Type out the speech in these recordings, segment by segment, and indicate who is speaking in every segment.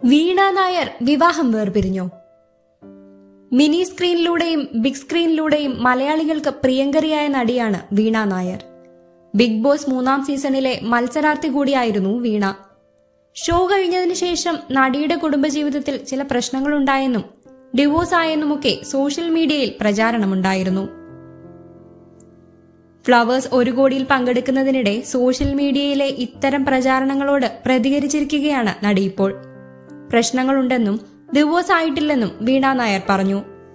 Speaker 1: വീണ നായർ വിവാഹം വേർപിരിഞ്ഞോ mini സ്ക്രീനിലൂടെയും big സ്ക്രീനിലൂടെയും മലയാളികൾക്ക് പ്രിയങ്കരിയായ നടിയാണ് വീണ നായർ ബിഗ് ബോസ് മൂന്നാം സീസണിലെ മത്സരാർത്ഥി കൂടിയായിരുന്നു വീണ ഷോ കഴിഞ്ഞതിന് ശേഷം നടിയുടെ കുടുംബജീവിതത്തിൽ ചില പ്രശ്നങ്ങളുണ്ടായെന്നും ഡിവോഴ്സ് ആയെന്നുമൊക്കെ സോഷ്യൽ മീഡിയയിൽ പ്രചാരണമുണ്ടായിരുന്നു ഫ്ലവേഴ്സ് ഒരു കോടിയിൽ പങ്കെടുക്കുന്നതിനിടെ സോഷ്യൽ മീഡിയയിലെ ഇത്തരം പ്രചാരണങ്ങളോട് പ്രതികരിച്ചിരിക്കുകയാണ് നടി ഇപ്പോൾ പ്രശ്നങ്ങളുണ്ടെന്നും ഡിവോഴ്സ് ആയിട്ടില്ലെന്നും വീണ നായർ പറഞ്ഞു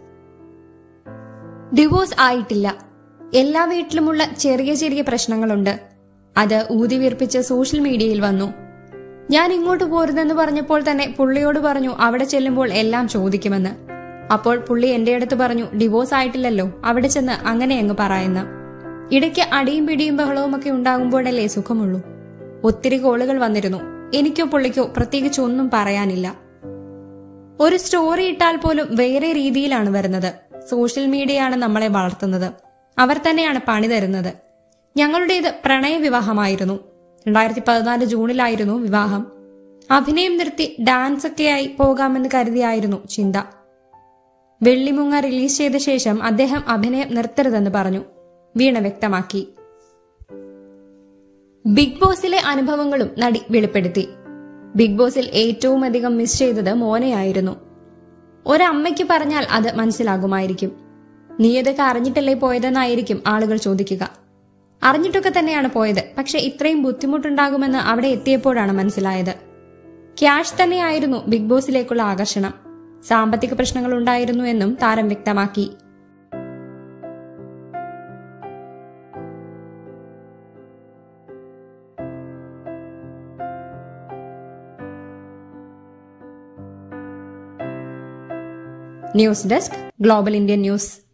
Speaker 1: ഡിവോഴ്സ് ആയിട്ടില്ല എല്ലാ വീട്ടിലുമുള്ള ചെറിയ ചെറിയ പ്രശ്നങ്ങളുണ്ട് അത് ഊതി വീർപ്പിച്ച് സോഷ്യൽ മീഡിയയിൽ വന്നു ഞാൻ ഇങ്ങോട്ട് പോരുതെന്ന് പറഞ്ഞപ്പോൾ തന്നെ പുള്ളിയോട് പറഞ്ഞു അവിടെ ചെല്ലുമ്പോൾ എല്ലാം ചോദിക്കുമെന്ന് അപ്പോൾ പുള്ളി എന്റെ അടുത്ത് പറഞ്ഞു ഡിവോഴ്സ് ആയിട്ടില്ലല്ലോ അവിടെ ചെന്ന് അങ്ങനെ അങ്ങ് പറയുന്ന ഇടയ്ക്ക് അടിയും പിടിയും ബഹളവും ഒക്കെ ഉണ്ടാകുമ്പോഴല്ലേ സുഖമുള്ളൂ ഒത്തിരി കോളുകൾ വന്നിരുന്നു എനിക്കോ പുള്ളിക്കോ പ്രത്യേകിച്ച് ഒന്നും പറയാനില്ല ഒരു സ്റ്റോറി ഇട്ടാൽ പോലും വേറെ രീതിയിലാണ് വരുന്നത് സോഷ്യൽ മീഡിയയാണ് നമ്മളെ വളർത്തുന്നത് അവർ തന്നെയാണ് പണി തരുന്നത് ഞങ്ങളുടേത് പ്രണയ വിവാഹമായിരുന്നു രണ്ടായിരത്തി പതിനാല് ജൂണിലായിരുന്നു വിവാഹം അഭിനയം നിർത്തി ഡാൻസ് ഒക്കെയായി പോകാമെന്ന് കരുതിയായിരുന്നു ചിന്ത വെള്ളിമുങ്ങ റിലീസ് ചെയ്ത ശേഷം അദ്ദേഹം അഭിനയം നിർത്തരുതെന്ന് പറഞ്ഞു വീണ വ്യക്തമാക്കി ബിഗ് ബോസിലെ അനുഭവങ്ങളും നടി വെളിപ്പെടുത്തി ബിഗ് ബോസിൽ ഏറ്റവും അധികം മിസ് ചെയ്തത് മോനെയായിരുന്നു ഒരമ്മയ്ക്ക് പറഞ്ഞാൽ അത് മനസ്സിലാകുമായിരിക്കും നീ ഇതൊക്കെ അറിഞ്ഞിട്ടല്ലേ പോയതെന്നായിരിക്കും ആളുകൾ ചോദിക്കുക അറിഞ്ഞിട്ടൊക്കെ തന്നെയാണ് പോയത് പക്ഷെ ഇത്രയും ബുദ്ധിമുട്ടുണ്ടാകുമെന്ന് അവിടെ എത്തിയപ്പോഴാണ് മനസ്സിലായത് ക്യാഷ് തന്നെയായിരുന്നു ബിഗ് ബോസിലേക്കുള്ള ആകർഷണം സാമ്പത്തിക പ്രശ്നങ്ങൾ ഉണ്ടായിരുന്നു എന്നും താരം വ്യക്തമാക്കി news desk global Indian news